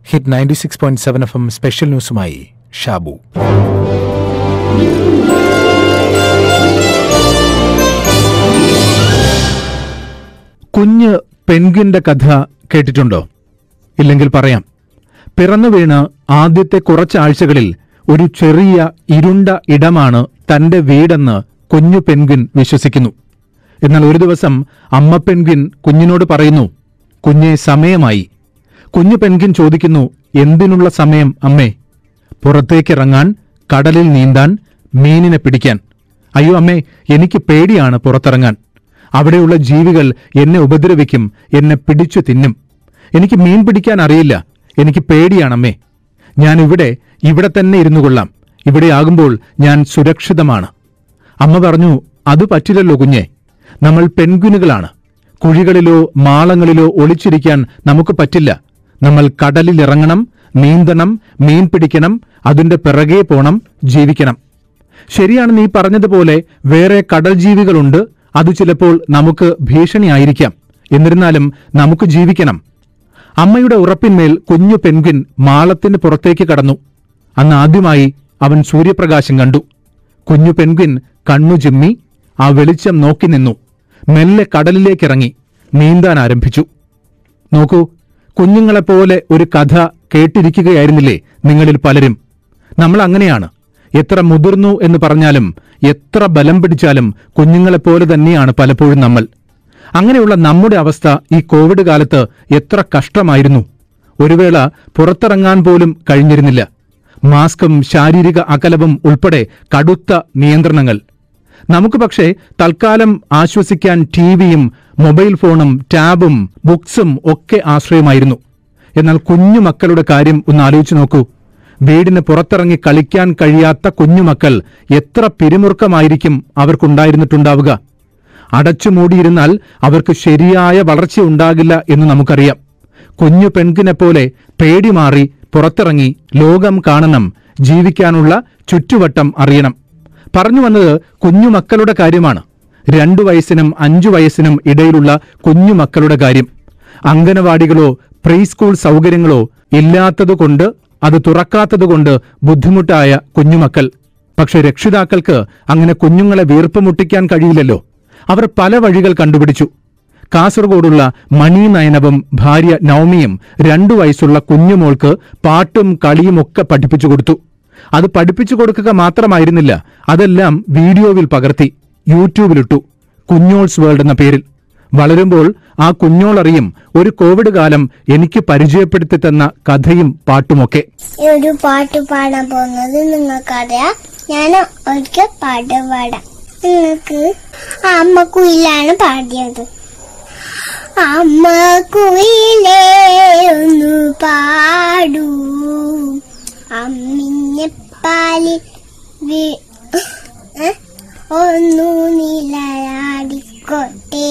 Hit ninety six point seven F M special ന്യൂസുമായി ഷാബു കുഞ്ഞ് പെൻഗ്വിന്റെ കഥ കേട്ടിട്ടുണ്ടോ ഇല്ലെങ്കിൽ പറയാം പിറന്നു വീണ് ആദ്യത്തെ കുറച്ചാഴ്ചകളിൽ ഒരു ചെറിയ ഇരുണ്ട ഇടമാണ് തന്റെ വീടെന്ന് കുഞ്ഞു പെൻഗ്വിൻ വിശ്വസിക്കുന്നു എന്നാൽ ഒരു ദിവസം അമ്മ പെൻഗ്വിൻ കുഞ്ഞിനോട് പറയുന്നു കുഞ്ഞെ സമയമായി കുഞ്ഞു പെൻഗ്വിൻ ചോദിക്കുന്നു എന്തിനുള്ള സമയം അമ്മേ പുറത്തേക്കിറങ്ങാൻ കടലിൽ നീന്താൻ മീനിനെ പിടിക്കാൻ അയ്യോ അമ്മേ എനിക്ക് പേടിയാണ് പുറത്തിറങ്ങാൻ അവിടെയുള്ള ജീവികൾ എന്നെ ഉപദ്രവിക്കും എന്നെ പിടിച്ചു തിന്നും എനിക്ക് മീൻ പിടിക്കാൻ അറിയില്ല എനിക്ക് പേടിയാണമ്മേ ഞാൻ ഇവിടെ ഇവിടെ തന്നെ ഇരുന്നു കൊള്ളാം ഇവിടെയാകുമ്പോൾ ഞാൻ സുരക്ഷിതമാണ് അമ്മ പറഞ്ഞു അത് പറ്റില്ലല്ലോ കുഞ്ഞെ നമ്മൾ പെൺകുനുകളാണ് കുഴികളിലോ മാളങ്ങളിലോ ഒളിച്ചിരിക്കാൻ നമുക്ക് പറ്റില്ല നമ്മൾ കടലിലിറങ്ങണം നീന്തണം മീൻ പിടിക്കണം അതിന്റെ പിറകെ പോണം ജീവിക്കണം ശരിയാണ് നീ പറഞ്ഞതുപോലെ വേറെ കടൽ ജീവികളുണ്ട് അത് ചിലപ്പോൾ നമുക്ക് ഭീഷണിയായിരിക്കാം എന്നിരുന്നാലും നമുക്ക് ജീവിക്കണം അമ്മയുടെ ഉറപ്പിന്മേൽ കുഞ്ഞു പെൻഗ്വിൻ മാളത്തിന് പുറത്തേക്ക് കടന്നു അന്ന് ആദ്യമായി അവൻ സൂര്യപ്രകാശം കണ്ടു കുഞ്ഞു പെൻഗ്വിൻ കണ്ണു ചിമ്മി ആ വെളിച്ചം നോക്കി നിന്നു മെല്ലെ കടലിലേക്കിറങ്ങി നീന്താൻ ആരംഭിച്ചു നോക്കൂ കുഞ്ഞുങ്ങളെപ്പോലെ ഒരു കഥ കേട്ടിരിക്കുകയായിരുന്നില്ലേ നിങ്ങളിൽ പലരും നമ്മൾ അങ്ങനെയാണ് എത്ര മുതിർന്നു എന്ന് പറഞ്ഞാലും എത്ര ബലം പിടിച്ചാലും കുഞ്ഞുങ്ങളെപ്പോലെ തന്നെയാണ് പലപ്പോഴും നമ്മൾ അങ്ങനെയുള്ള നമ്മുടെ അവസ്ഥ ഈ കോവിഡ് കാലത്ത് എത്ര കഷ്ടമായിരുന്നു ഒരു വേള പുറത്തിറങ്ങാൻ പോലും കഴിഞ്ഞിരുന്നില്ല മാസ്കും ശാരീരിക അകലവും ഉൾപ്പെടെ കടുത്ത നിയന്ത്രണങ്ങൾ നമുക്ക് പക്ഷേ തൽക്കാലം ആശ്വസിക്കാൻ ടിവിയും മൊബൈൽ ഫോണും ടാബും ബുക്സും ഒക്കെ ആശ്രയമായിരുന്നു എന്നാൽ കുഞ്ഞു മക്കളുടെ കാര്യം ഒന്ന് ആലോചിച്ചു നോക്കൂ വീടിന് പുറത്തിറങ്ങി കളിക്കാൻ കഴിയാത്ത കുഞ്ഞുമക്കൾ എത്ര പിരിമുറുക്കമായിരിക്കും അവർക്കുണ്ടായിരുന്നിട്ടുണ്ടാവുക അടച്ചുമൂടിയിരുന്നാൽ അവർക്ക് ശരിയായ വളർച്ച ഉണ്ടാകില്ല എന്ന് നമുക്കറിയാം കുഞ്ഞു പെൺകിനെപ്പോലെ പേടി മാറി പുറത്തിറങ്ങി ലോകം കാണണം ജീവിക്കാനുള്ള ചുറ്റുവട്ടം അറിയണം പറഞ്ഞു വന്നത് കുഞ്ഞുമക്കളുടെ കാര്യമാണ് രണ്ടു വയസ്സിനും അഞ്ചു വയസ്സിനും ഇടയിലുള്ള കുഞ്ഞുമക്കളുടെ കാര്യം അംഗനവാടികളോ പ്രീ സ്കൂൾ സൗകര്യങ്ങളോ ഇല്ലാത്തതുകൊണ്ട് അത് തുറക്കാത്തതുകൊണ്ട് ബുദ്ധിമുട്ടായ കുഞ്ഞുമക്കൾ പക്ഷെ രക്ഷിതാക്കൾക്ക് അങ്ങനെ കുഞ്ഞുങ്ങളെ വീർപ്പ് മുട്ടിക്കാൻ കഴിയില്ലല്ലോ അവർ പല വഴികൾ കണ്ടുപിടിച്ചു കാസർഗോഡുള്ള മണി നയനവും ഭാര്യ നവമിയും രണ്ടു വയസ്സുള്ള കുഞ്ഞുമോൾക്ക് പാട്ടും കളിയുമൊക്കെ പഠിപ്പിച്ചു കൊടുത്തു അത് പഠിപ്പിച്ചു കൊടുക്കുക മാത്രമായിരുന്നില്ല അതെല്ലാം വീഡിയോവിൽ പകർത്തി യൂട്യൂബിലിട്ടു കുഞ്ഞോൾസ് വേൾഡ് എന്ന പേരിൽ വളരുമ്പോൾ ആ കുഞ്ഞോളറിയും ഒരു കോവിഡ് കാലം എനിക്ക് പരിചയപ്പെടുത്തി തന്ന കഥയും പാട്ടുമൊക്കെ ഈ ഒരു പാട്ട് പാടാൻ പോകുന്നത് നിങ്ങൾക്കറിയാം ഞാൻ ഒരിക്കൽ പാട്ട് പാടാം നിങ്ങൾക്ക് അമ്മ കുയിലാണ് പാടിയത് അമ്മ കുയിലേ ഒന്ന് പാടൂ അമ്മിഞ്ഞപ്പാലി വി- ഏ? ഒന്നു നിലയാടിക്കോട്ടെ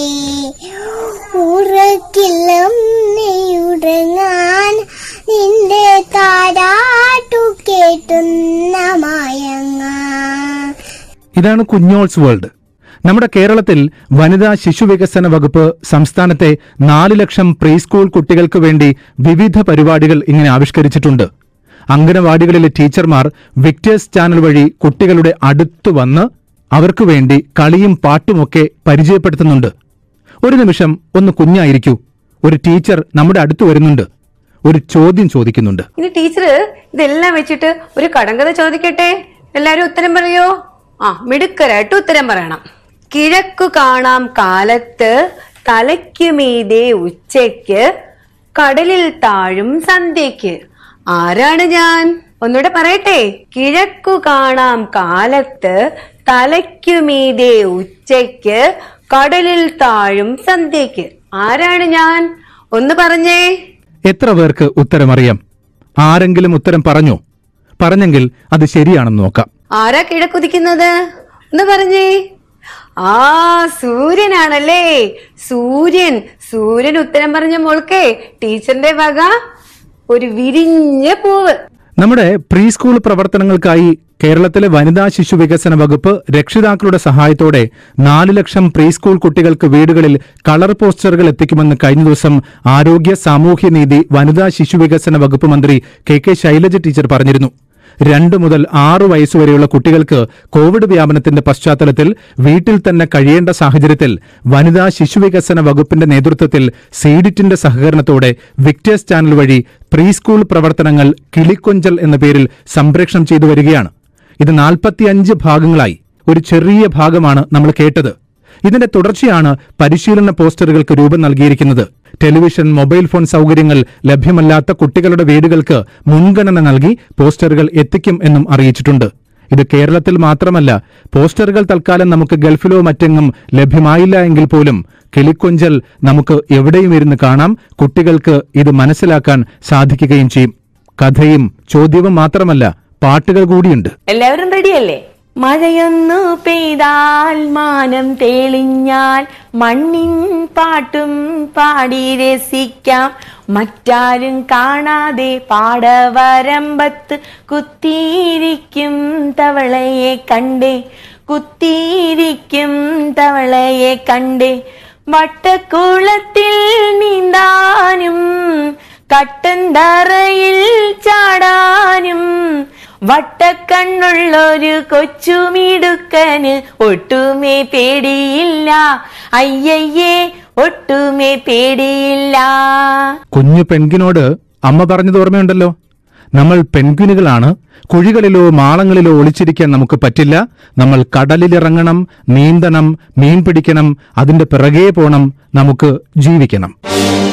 ഉറക്കില്ലം നെയ്യുടങ്ങാൻ നിന്റെ താരാട്ടു കേട്ടുന്ന മയങ്ങാൻ ഇതാണ് കുഞ്ഞോൾസ് വേൾഡ് നമ്മുടെ കേരളത്തിൽ വനിതാ ശിശുവികസന വകുപ്പ് സംസ്ഥാനത്തെ നാല് ലക്ഷം പ്രീ സ്കൂൾ കുട്ടികൾക്ക് വേണ്ടി വിവിധ പരിപാടികൾ ഇങ്ങനെ ആവിഷ്കരിച്ചിട്ടുണ്ട് അംഗനവാടികളിലെ ടീച്ചർമാർ വിക്ടേഴ്സ് ചാനൽ വഴി കുട്ടികളുടെ അടുത്തു വന്ന് അവർക്ക് വേണ്ടി കളിയും പാട്ടുമൊക്കെ പരിചയപ്പെടുത്തുന്നുണ്ട് ഒരു നിമിഷം ഒന്ന് കുഞ്ഞായിരിക്കൂ ഒരു ടീച്ചർ നമ്മുടെ അടുത്ത് വരുന്നുണ്ട് ഒരു ചോദ്യം ചോദിക്കുന്നുണ്ട് ഇനി ടീച്ചർ ഇതെല്ലാം വെച്ചിട്ട് ഒരു കടങ്കഥ ചോദിക്കട്ടെ എല്ലാരും ഉത്തരം പറയോ ആ മിടുക്കരായിട്ട് ഉത്തരം പറയണം കിഴക്കു കാണാം കാലത്ത് തലയ്ക്കുമീതെ ഉച്ചയ്ക്ക് കടലിൽ താഴും സന്ധ്യയ്ക്ക് ആരാണ് ഞാൻ ഒന്നുകൂടെ പറയട്ടെ കിഴക്കു കാണാം കാലത്ത് തലയ്ക്കുമീതെ ഉച്ചയ്ക്ക് കടലിൽ താഴും സന്ധ്യയ്ക്ക് ആരാണ് ഞാൻ ഒന്ന് പറഞ്ഞേ എത്ര പേർക്ക് ഉത്തരമറിയാം ആരെങ്കിലും ഉത്തരം പറഞ്ഞോ പറഞ്ഞെങ്കിൽ അത് ശരിയാണെന്ന് നോക്കാം ആരാ കിഴക്കുതിക്കുന്നത് ഒന്ന് പറഞ്ഞേ ആ സൂര്യനാണല്ലേ സൂര്യൻ സൂര്യൻ ഉത്തരം പറഞ്ഞ മോൾക്കേ ടീച്ചറിന്റെ വക ഒരു വിരിഞ്ഞ പൂവ് നമ്മുടെ പ്രീ സ്കൂൾ പ്രവർത്തനങ്ങൾക്കായി കേരളത്തിലെ വനിതാ ശിശു വികസന വകുപ്പ് രക്ഷിതാക്കളുടെ സഹായത്തോടെ നാല് ലക്ഷം പ്രീ സ്കൂൾ കുട്ടികൾക്ക് വീടുകളിൽ കളർ പോസ്റ്ററുകൾ എത്തിക്കുമെന്ന് കഴിഞ്ഞ ദിവസം ആരോഗ്യ സാമൂഹ്യനീതി വനിതാ ശിശു വികസന വകുപ്പ് മന്ത്രി കെ കെ ശൈലജ ടീച്ചർ പറഞ്ഞിരുന്നു രണ്ടു മുതൽ ആറു വയസ്സുവരെയുള്ള കുട്ടികൾക്ക് കോവിഡ് വ്യാപനത്തിന്റെ പശ്ചാത്തലത്തിൽ വീട്ടിൽ തന്നെ കഴിയേണ്ട സാഹചര്യത്തിൽ വനിതാ ശിശുവികസന വകുപ്പിന്റെ നേതൃത്വത്തിൽ സീഡിറ്റിന്റെ സഹകരണത്തോടെ വിക്ടേഴ്സ് ചാനൽ വഴി പ്രീ സ്കൂൾ പ്രവർത്തനങ്ങൾ കിളിക്കൊഞ്ചൽ എന്ന പേരിൽ സംപ്രേഷണം ചെയ്തു വരികയാണ് ഇത് നാൽപ്പത്തിയഞ്ച് ഭാഗങ്ങളായി ഒരു ചെറിയ ഭാഗമാണ് നമ്മൾ കേട്ടത് ഇതിന്റെ തുടർച്ചയാണ് പരിശീലന പോസ്റ്ററുകൾക്ക് രൂപം നൽകിയിരിക്കുന്നത് ടെലിവിഷൻ മൊബൈൽ ഫോൺ സൗകര്യങ്ങൾ ലഭ്യമല്ലാത്ത കുട്ടികളുടെ വീടുകൾക്ക് മുൻഗണന നൽകി പോസ്റ്ററുകൾ എത്തിക്കും എന്നും അറിയിച്ചിട്ടുണ്ട് ഇത് കേരളത്തിൽ മാത്രമല്ല പോസ്റ്ററുകൾ തൽക്കാലം നമുക്ക് ഗൾഫിലോ മറ്റെങ്ങും ലഭ്യമായില്ല എങ്കിൽ പോലും കിളിക്കൊഞ്ചൽ നമുക്ക് എവിടെയും ഇരുന്ന് കാണാം കുട്ടികൾക്ക് ഇത് മനസ്സിലാക്കാൻ സാധിക്കുകയും ചെയ്യും കഥയും ചോദ്യവും മാത്രമല്ല പാട്ടുകൾ കൂടിയുണ്ട് എല്ലാവരും റെഡിയല്ലേ മഴയൊന്നു പെയ്താൽ മാനം തെളിഞ്ഞാൽ മണ്ണിൻ പാട്ടും പാടി രസിക്കാം മറ്റാരും കാണാതെ പാടവരമ്പത്ത് കുത്തിയിരിക്കും തവളയെ കണ്ടേ കുത്തിയിരിക്കും തവളയെ കണ്ടേ വട്ടക്കുളത്തിൽ നീന്താനും കട്ടന്തറയിൽ ചാടാനും വട്ടക്കണ്ണുള്ളൊരു കൊച്ചുമിടുക്കന് ഒട്ടുമേ പേടിയില്ല അയ്യയ്യേ ഒട്ടുമേ പേടിയില്ല കുഞ്ഞു പെൺകിനോട് അമ്മ പറഞ്ഞത് ഓർമ്മയുണ്ടല്ലോ നമ്മൾ പെൺകുനികളാണ് കുഴികളിലോ മാളങ്ങളിലോ ഒളിച്ചിരിക്കാൻ നമുക്ക് പറ്റില്ല നമ്മൾ കടലിലിറങ്ങണം നീന്തണം മീൻ പിടിക്കണം അതിന്റെ പിറകെ പോണം നമുക്ക് ജീവിക്കണം